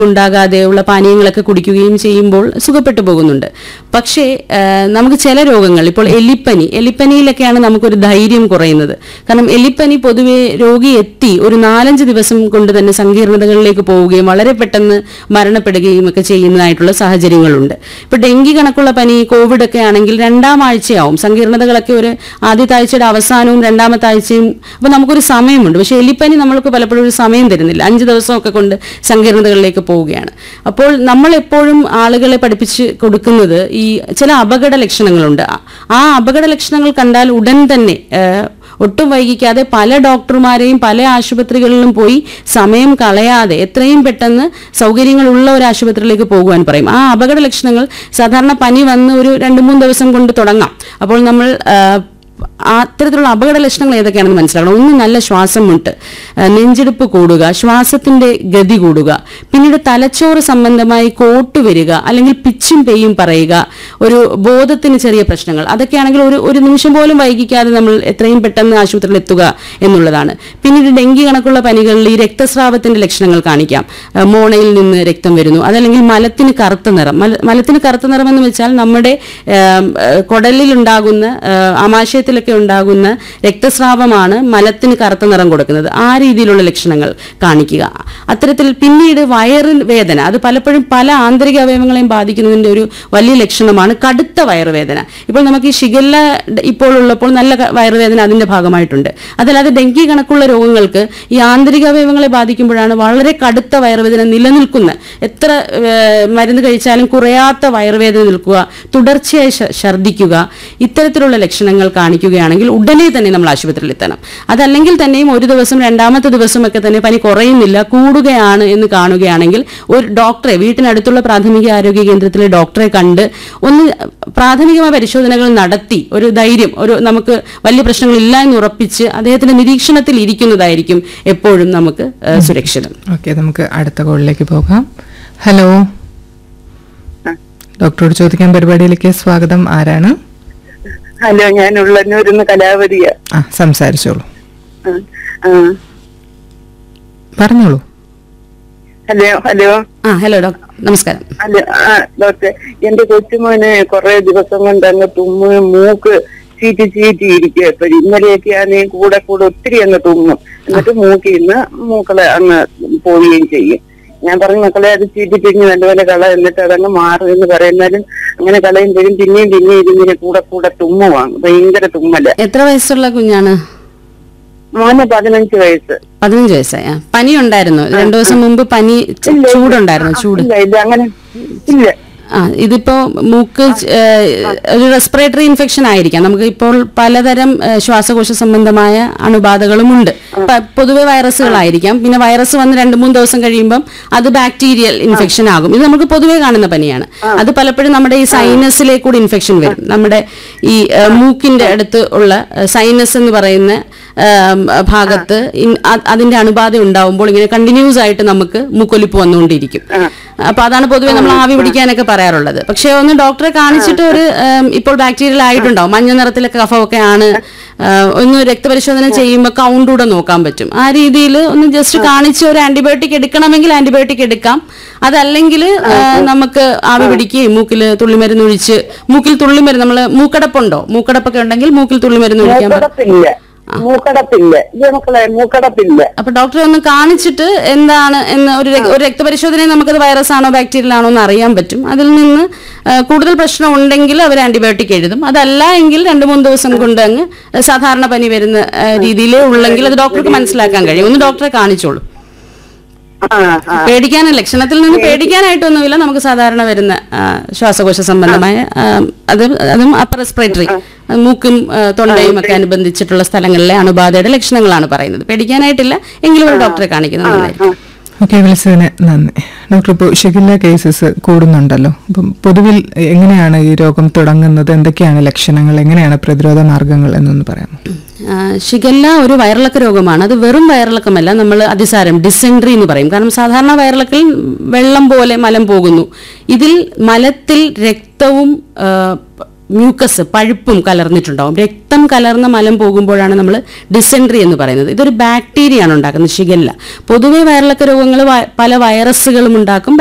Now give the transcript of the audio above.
ഉണ്ടാകാതെയുള്ള പാനീയങ്ങളൊക്കെ കുടിക്കുകയും ചെയ്യുമ്പോൾ സുഖപ്പെട്ടു പോകുന്നുണ്ട് പക്ഷേ ആ, നമുക്ക് ചില രോഗങ്ങൾ ഇപ്പോൾ എലിപ്പനി എലിപ്പനിയിലൊക്കെയാണ് നമുക്കൊരു ധൈര്യം കുറയുന്നത് കാരണം എലിപ്പനി പൊതുവെ രോഗി എത്തി ഒരു നാലഞ്ച് ദിവസം കൊണ്ട് തന്നെ സങ്കീർണതകളിലേക്ക് പോവുകയും വളരെ പെട്ടെന്ന് മരണപ്പെടുകയും ഒക്കെ ചെയ്യുന്നതായിട്ടുള്ള സാഹചര്യങ്ങളുണ്ട് ഇപ്പൊ ഡെങ്കി കണക്കുള്ള പനി കോവിഡ് ഒക്കെ ആണെങ്കിൽ രണ്ടാം ആഴ്ചയാവും സങ്കീർണതകളൊക്കെ ഒരു ആദ്യത്തെ ആഴ്ചയുടെ അവസാനവും രണ്ടാമത്തെ ആഴ്ചയും അപ്പൊ നമുക്കൊരു സമയമുണ്ട് പക്ഷെ എലിപ്പനി നമ്മൾക്ക് പലപ്പോഴും ഒരു സമയം തരുന്നില്ല അഞ്ച് ദിവസമൊക്കെ കൊണ്ട് സങ്കീർണതകളിലേക്ക് പോവുകയാണ് അപ്പോൾ നമ്മൾ എപ്പോഴും ആളുകളെ പഠിപ്പിച്ച് കൊടുക്കുന്നത് ഈ ചില അപകട ലക്ഷണങ്ങളുണ്ട് ആ- ആ അപകട ലക്ഷണങ്ങൾ കണ്ടാൽ ഉടൻ തന്നെ ഏഹ്, ഒട്ടും വൈകിക്കാതെ പല ഡോക്ടർമാരെയും പല ആശുപത്രികളിലും പോയി സമയം കളയാതെ എത്രയും പെട്ടെന്ന് സൗകര്യങ്ങളുള്ള ഒരു ആശുപത്രിയിലേക്ക് പോകുവാൻ പറയും ആ അപകട ലക്ഷണങ്ങൾ സാധാരണ പനി വന്ന് ഒരു രണ്ട് മൂന്ന് ദിവസം കൊണ്ട് തുടങ്ങാം അപ്പോൾ നമ്മൾ ആ, ആ അത്തരത്തിലുള്ള അപകട ലക്ഷണങ്ങൾ ഏതൊക്കെയാണെന്ന് മനസ്സിലാക്കണം ഒന്ന് നല്ല ശ്വാസം മുട്ട് ആ, നെഞ്ചെടുപ്പ് കൂടുക ശ്വാസത്തിന്റെ ഗതി കൂടുക പിന്നീട് തലച്ചോറ് സംബന്ധമായി കോട്ട് വരിക അല്ലെങ്കിൽ പിച്ചും പെയ്യും പറയുക ഒരു ബോധത്തിന് ചെറിയ പ്രശ്നങ്ങൾ അതൊക്കെയാണെങ്കിൽ ഒരു ഒരു നിമിഷം പോലും വൈകിക്കാതെ നമ്മൾ എത്രയും പെട്ടെന്ന് ആശുപത്രിയിൽ എത്തുക എന്നുള്ളതാണ് പിന്നീട് ഡെങ്കി കണക്കുള്ള പനികളിൽ ഈ രക്തസ്രാവത്തിന്റെ ലക്ഷണങ്ങൾ കാണിക്കാം ആ, മോണയിൽ നിന്ന് രക്തം വരുന്നു അതല്ലെങ്കിൽ മലത്തിന് കറുത്ത നിറം മല- മലത്തിന് കറുത്ത നിറം എന്ന് വെച്ചാൽ നമ്മുടെ ആം, ആ, കുടലിൽ ഉണ്ടാകുന്ന ആ, ആമാശയത്തിലൊക്കെ ഉണ്ടാകുന്ന രക്തസ്രാവമാണ് മലത്തിന് കറുത്ത നിറം കൊടുക്കുന്നത് ആ രീതിയിലുള്ള ലക്ഷണങ്ങൾ കാണിക്കുക അത്തരത്തിൽ പിന്നീട് വയറിൽ വേദന അത് പലപ്പോഴും പല ആന്തരിക അവയവങ്ങളെയും ബാധിക്കുന്നതിന്റെ ഒരു വലിയ ലക്ഷണമാണ് കടുത്ത വയറുവേദന ഇപ്പോൾ നമുക്ക് ഈ ഷിഗല്ല ഇപ്പോൾ ഉള്ളപ്പോൾ നല്ല ക- വയറുവേദന അതിന്റെ ഭാഗമായിട്ടുണ്ട് അതല്ലാതെ ഡെങ്കി കണക്കുള്ള രോഗങ്ങൾക്ക് ഈ ആന്തരിക അവയവങ്ങളെ ബാധിക്കുമ്പോഴാണ് വളരെ കടുത്ത വയറുവേദന നിലനിൽക്കുന്ന എത്ര ഏഹ്, മരുന്ന് കഴിച്ചാലും കുറയാത്ത വയറുവേദന നിൽക്കുക തുടർച്ചയായി ശ- ഛർദ്ദിക്കുക ഇത്തരത്തിലുള്ള ലക്ഷണങ്ങൾ കാണിക്കുകയാണെങ്കിൽ ഉടനെ തന്നെ നമ്മൾ ആശുപത്രിയിൽ എത്തണം അതല്ലെങ്കിൽ തന്നെയും ഒരു ദിവസം രണ്ടാമത്തെ ദിവസമൊക്കെ തന്നെ പനി കുറയുന്നില്ല കൂടുകയാണ് എന്ന് കാണുകയാണെങ്കിൽ ഒരു ഡോക്ടറെ വീട്ടിനടുത്തുള്ള പ്രാഥമിക ആരോഗ്യ കേന്ദ്രത്തിലെ ഡോക്ടറെ കണ്ട് ഒന്ന് പ്രാഥമികമായ പരിശോധനകൾ നടത്തി ഒരു ധൈര്യം ഒരു നമുക്ക് വലിയ പ്രശ്നങ്ങളില്ല എന്ന് ഉറപ്പിച്ച് അദ്ദേഹത്തിന്റെ നിരീക്ഷണത്തിൽ ഇരിക്കുന്നതായിരിക്കും എപ്പോഴും നമുക്ക് ഏഹ്, സുരക്ഷിതം ഓക്കെ നമുക്ക് അടുത്ത കോളിലേക്ക് പോകാം ഹലോ ഡോക്ടറോട് ചോദിക്കാൻ പരിപാടിയിലേക്ക് സ്വാഗതം ആരാണ് ഹലോ ഞാൻ ഉള്ളന്നൂരിന്ന് കലാവതിയ ആ സംസാരിച്ചോളൂ ആ, ആ. പറഞ്ഞോളൂ ഹലോ ഹലോ ആ ഹലോ ഡോക്ടർ നമസ്കാരം ഹലോ ആ ഡോക്ടർ എന്റെ കൊച്ചുമോന് കുറെ ദിവസം കൊണ്ട് അങ്ങ് തുമ്മ് മൂക്ക് ചീറ്റി ചീറ്റി ഇരിക്കുക ഇപ്പൊ ഇന്നലെയൊക്കെ ആണെങ്കിൽ കൂടെ കൂടെ ഒത്തിരി അങ്ങ് തുമ്മും എന്നിട്ട് മൂക്കിൽ നിന്ന് മൂക്കളെ അങ്ങ് പോവുകയും ചെയ്യും ഞാൻ പറഞ്ഞു മക്കളെ അത് ചീറ്റി പിരിഞ്ഞ് നല്ലപോലെ കള എന്നിട്ട് അതങ്ങ് മാറും എന്ന് പറയുന്നാലും അങ്ങനെ കളയുമ്പോഴും പിന്നെയും പിന്നെയും ഇതിങ്ങനെ കൂടെ കൂടെ തുമ്മുവാണ് ഭയങ്കര തുമ്മല് എത്ര വയസ്സുള്ള കുഞ്ഞാണ് മോന് പതിനഞ്ച് വയസ്സ് പതിനഞ്ച് വയസ്സായ ആ, പനി ഉണ്ടായിരുന്നു രണ്ടു ദിവസം മുമ്പ് പനി ച- ചൂടുണ്ടായിരുന്നു ചൂട് ഇല്ല ഇല്ല അങ്ങനെ ഇല്ല ആ ഇതിപ്പോ മൂക്ക് ച- ഏഹ്, ഒരു റെസ്പിറേറ്ററി ഇൻഫെക്ഷൻ ആയിരിക്കാം നമുക്ക് ഇപ്പോൾ പലതരം ഏഹ്, ശ്വാസകോശ സംബന്ധമായ അണുബാധകളുമുണ്ട് പ- പൊതുവെ വൈറസുകളായിരിക്കാം പിന്നെ വൈറസ് വന്ന് രണ്ട് മൂന്ന് ദിവസം കഴിയുമ്പം അത് ബാക്ടീരിയൽ ഇൻഫെക്ഷൻ ആകും ഇത് നമുക്ക് പൊതുവെ കാണുന്ന പനിയാണ് അത് പലപ്പോഴും നമ്മുടെ ഈ സൈനസിലേക്ക് കൂടി ഇൻഫെക്ഷൻ വരും നമ്മുടെ ഈ ഏഹ്, മൂക്കിന്റെ അടുത്ത് ഉള്ള സൈനസ് എന്ന് പറയുന്ന ഏം, ഭാഗത്ത് ഇൻ- അ- അതിന്റെ അണുബാധ ഉണ്ടാവുമ്പോൾ ഇങ്ങനെ കണ്ടിന്യൂസ് ആയിട്ട് നമുക്ക് മൂക്കൊലിപ്പ് വന്നുകൊണ്ടിരിക്കും അപ്പൊ അതാണ് പൊതുവെ നമ്മൾ ആവി പിടിക്കാനൊക്കെ പറയാറുള്ളത് പക്ഷെ ഒന്ന് ഡോക്ടറെ കാണിച്ചിട്ട് ഒരു ഏം, ഇപ്പോൾ ബാക്ടീരിയൽ ആയിട്ടുണ്ടാവും മഞ്ഞ നിറത്തിലൊക്കെ കഫമൊക്കെ ആണ് ആ, ഒന്ന് രക്തപരിശോധന ചെയ്യുമ്പോൾ കൗണ്ട് കൂടെ നോക്കാൻ പറ്റും ആ രീതിയിൽ ഒന്ന് ജസ്റ്റ് കാണിച്ച് ഒരു ആന്റിബയോട്ടിക് എടുക്കണമെങ്കിൽ ആന്റിബയോട്ടിക് എടുക്കാം അതല്ലെങ്കിൽ ആ, നമുക്ക് ആവി പിടിക്കുകയും മൂക്കിൽ തുള്ളിമരുന്ന് ഒഴിച്ച് മൂക്കിൽ തുള്ളിമരുന്ന് നമ്മൾ മൂക്കടപ്പുണ്ടോ മൂക്കടപ്പൊക്കെ ഉണ്ടെങ്കിൽ മൂക്കിൽ തുള്ളിമരുന്ന് ഒഴിക്കാൻ പറ്റും മൂക്കടപ്പില്ല മൂക്കടപ്പില്ല ഇത് മക്കളെ മൂക്കടപ്പില്ല അപ്പൊ ഡോക്ടറെ ഒന്ന് കാണിച്ചിട്ട് എന്താണ് എന്ന് ഒരു രക്- ഒരു രക്തപരിശോധനയിൽ നമുക്കത് വൈറസ് ആണോ ബാക്ടീരിയൽ ആണോ എന്ന് അറിയാൻ പറ്റും അതിൽ നിന്ന് ആ, കൂടുതൽ പ്രശ്നം ഉണ്ടെങ്കിൽ അവർ ആന്റിബയോട്ടിക് എഴുതും അതല്ല എങ്കിൽ രണ്ട് മൂന്ന് ദിവസം കൊണ്ട് അങ്ങ് സാധാരണ പനി വരുന്ന ആ, രീതിയിലേ ഉള്ളെങ്കിൽ അത് ഡോക്ടർക്ക് മനസ്സിലാക്കാൻ കഴിയും ഒന്ന് ഡോക്ടറെ കാണിച്ചോളൂ ആ ആ പേടിക്കാൻ ലക്ഷണത്തിൽ നിന്ന് പേടിക്കാനായിട്ടൊന്നുമില്ല നമുക്ക് സാധാരണ വരുന്ന ആ, ശ്വാസകോശ സംബന്ധമായ ആ, അത് അതും അപ്പർ റെസ്പിറേറ്ററി മൂക്കും ആ, തൊണ്ടയും ഒക്കെ അനുബന്ധിച്ചിട്ടുള്ള സ്ഥലങ്ങളിലെ അണുബാധയുടെ ലക്ഷണങ്ങളാണ് പറയുന്നത് പേടിക്കാനായിട്ടില്ല എങ്കിലും ഒരു ഡോക്ടറെ കാണിക്കുന്നത് നന്നായിരിക്കും ഓക്കെ വിളിച്ചതിന് നന്ദി ഡോക്ടർ ഇപ്പോൾ ഷിഗില്ല കേസസ് കൂടുന്നുണ്ടല്ലോ അപ്പം പൊതുവിൽ എങ്ങനെയാണ് ഈ രോഗം തുടങ്ങുന്നത് എന്തൊക്കെയാണ് ലക്ഷണങ്ങൾ എങ്ങനെയാണ് പ്രതിരോധ മാർഗങ്ങൾ എന്നൊന്ന് പറയാമോ ആ, ഷിഗല്ല ഒരു വയറിളക്ക രോഗമാണ് അത് വെറും വയറിളക്കമല്ല നമ്മൾ അതിസാരം ഡിസെൻട്രി എന്ന് പറയും കാരണം സാധാരണ വയറിളക്കിൽ വെള്ളം പോലെ മലം പോകുന്നു ഇതിൽ മലത്തിൽ രക്തവും ആ, മ്യൂക്കസ് പഴുപ്പും കലർന്നിട്ടുണ്ടാവും രക്തം കലർന്ന മലം പോകുമ്പോഴാണ് നമ്മൾ ഡിസെൻട്രി എന്ന് പറയുന്നത് ഇതൊരു ബാക്ടീരിയ ആണ് ഉണ്ടാക്കുന്നത് ഷിഗല്ല പൊതുവെ വയറിളക്ക രോഗങ്ങൾ പല വൈറസുകളും ഉണ്ടാക്കും